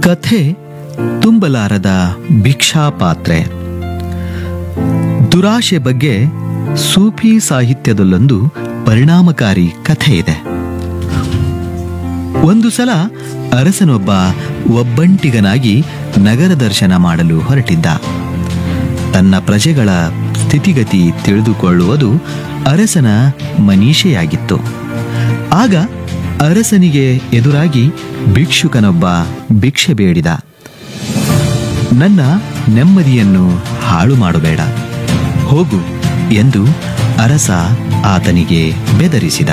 ಕಥೆ ತುಂಬಲಾರದ ಭಿಕ್ಷಾ ಪಾತ್ರೆ ದುರಾಶೆ ಬಗ್ಗೆ ಸೂಫಿ ಸಾಹಿತ್ಯದಲ್ಲೊಂದು ಪರಿಣಾಮಕಾರಿ ಕಥೆ ಇದೆ ಒಂದು ಸಲ ಅರಸನೊಬ್ಬ ಒಬ್ಬಂಟಿಗನಾಗಿ ನಗರ ದರ್ಶನ ಮಾಡಲು ಹೊರಟಿದ್ದ ತನ್ನ ಪ್ರಜೆಗಳ ಸ್ಥಿತಿಗತಿ ತಿಳಿದುಕೊಳ್ಳುವುದು ಅರಸನ ಮನೀಷೆಯಾಗಿತ್ತು ಆಗ ಅರಸನಿಗೆ ಎದುರಾಗಿ ಭಿಕ್ಷುಕನೊಬ್ಬ ಭಿಕ್ಷೆ ಬೇಡಿದ ನನ್ನ ನೆಮ್ಮದಿಯನ್ನು ಹಾಳು ಮಾಡಬೇಡ ಹೋಗು ಎಂದು ಅರಸ ಆತನಿಗೆ ಬೆದರಿಸಿದ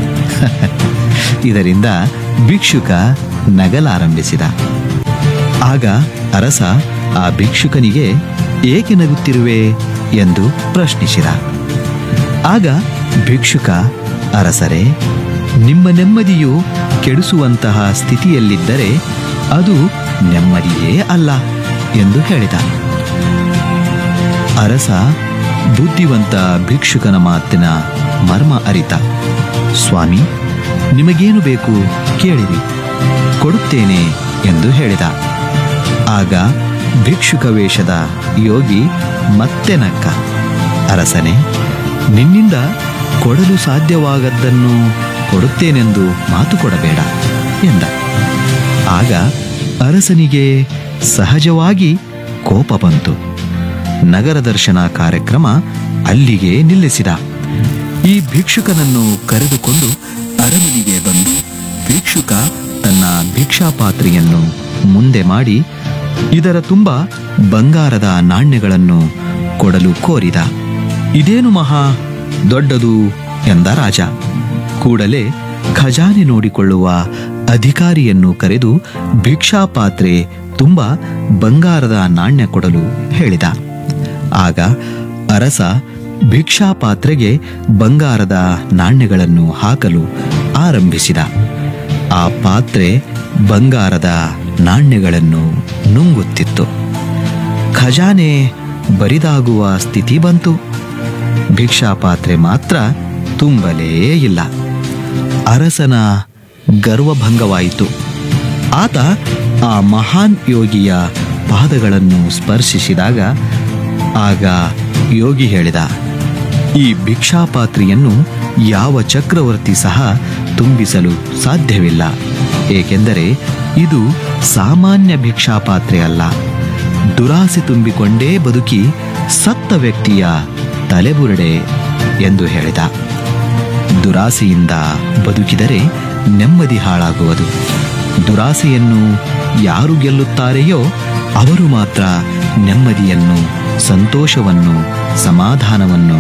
ಇದರಿಂದ ಭಿಕ್ಷುಕ ನಗಲಾರಂಭಿಸಿದ ಆಗ ಅರಸ ಆ ಭಿಕ್ಷುಕನಿಗೆ ಏಕೆ ನಗುತ್ತಿರುವೆ ಎಂದು ಪ್ರಶ್ನಿಸಿದ ಆಗ ಭಿಕ್ಷುಕ ಅರಸರೇ ನಿಮ್ಮ ನೆಮ್ಮದಿಯು ಕೆಡಿಸುವಂತಹ ಸ್ಥಿತಿಯಲ್ಲಿದ್ದರೆ ಅದು ನೆಮ್ಮದಿಯೇ ಅಲ್ಲ ಎಂದು ಹೇಳಿದ ಅರಸ ಬುದ್ಧಿವಂತ ಭಿಕ್ಷುಕನ ಮಾತಿನ ಮರ್ಮ ಅರಿತ ಸ್ವಾಮಿ ನಿಮಗೇನು ಬೇಕು ಕೇಳಿರಿ ಕೊಡುತ್ತೇನೆ ಎಂದು ಹೇಳಿದ ಆಗ ಭಿಕ್ಷುಕ ವೇಷದ ಯೋಗಿ ಮತ್ತೆ ನಕ್ಕ ಅರಸನೇ ನಿನ್ನಿಂದ ಕೊಡಲು ಸಾಧ್ಯವಾಗದ್ದನ್ನು ಕೊಡುತ್ತೇನೆಂದು ಮಾತು ಕೊಡಬೇಡ ಎಂದ ಆಗ ಅರಸನಿಗೆ ಸಹಜವಾಗಿ ಕೋಪ ಬಂತು ನಗರ ದರ್ಶನ ಕಾರ್ಯಕ್ರಮ ಅಲ್ಲಿಗೆ ನಿಲ್ಲಿಸಿದ ಈ ಭಿಕ್ಷುಕನನ್ನು ಕರೆದುಕೊಂಡು ಅರಮನೆಗೆ ಬಂದು ಭಿಕ್ಷುಕ ತನ್ನ ಭಿಕ್ಷಾಪಾತ್ರೆಯನ್ನು ಮುಂದೆ ಮಾಡಿ ಇದರ ತುಂಬ ಬಂಗಾರದ ನಾಣ್ಯಗಳನ್ನು ಕೊಡಲು ಕೋರಿದ ಇದೇನು ಮಹಾ ದೊಡ್ಡದು ಎಂದ ರಾಜ ಕೂಡಲೇ ಖಜಾನೆ ನೋಡಿಕೊಳ್ಳುವ ಅಧಿಕಾರಿಯನ್ನು ಕರೆದು ಭಿಕ್ಷಾಪಾತ್ರೆ ತುಂಬ ಬಂಗಾರದ ನಾಣ್ಯ ಕೊಡಲು ಹೇಳಿದ ಆಗ ಅರಸ ಭಿಕ್ಷಾಪಾತ್ರೆಗೆ ಬಂಗಾರದ ನಾಣ್ಯಗಳನ್ನು ಹಾಕಲು ಆರಂಭಿಸಿದ ಆ ಪಾತ್ರೆ ಬಂಗಾರದ ನಾಣ್ಯಗಳನ್ನು ನುಂಗುತ್ತಿತ್ತು ಖಜಾನೆ ಬರಿದಾಗುವ ಸ್ಥಿತಿ ಬಂತು ಭಿಕ್ಷಾಪಾತ್ರೆ ಮಾತ್ರ ತುಂಬಲೇ ಇಲ್ಲ ಅರಸನ ಗರ್ವಭಂಗವಾಯಿತು ಆತ ಆ ಮಹಾನ್ ಯೋಗಿಯ ಪಾದಗಳನ್ನು ಸ್ಪರ್ಶಿಸಿದಾಗ ಆಗ ಯೋಗಿ ಹೇಳಿದ ಈ ಭಿಕ್ಷಾಪಾತ್ರೆಯನ್ನು ಯಾವ ಚಕ್ರವರ್ತಿ ಸಹ ತುಂಬಿಸಲು ಸಾಧ್ಯವಿಲ್ಲ ಏಕೆಂದರೆ ಇದು ಸಾಮಾನ್ಯ ಭಿಕ್ಷಾಪಾತ್ರೆ ಅಲ್ಲ ದುರಾಸೆ ತುಂಬಿಕೊಂಡೇ ಬದುಕಿ ಸತ್ತ ವ್ಯಕ್ತಿಯ ತಲೆಬುರುಡೆ ಎಂದು ಹೇಳಿದ ದುರಾಸೆಯಿಂದ ಬದುಕಿದರೆ ನೆಮ್ಮದಿ ಹಾಳಾಗುವುದು ದುರಾಸೆಯನ್ನು ಯಾರು ಗೆಲ್ಲುತ್ತಾರೆಯೋ ಅವರು ಮಾತ್ರ ನೆಮ್ಮದಿಯನ್ನು ಸಂತೋಷವನ್ನು ಸಮಾಧಾನವನ್ನು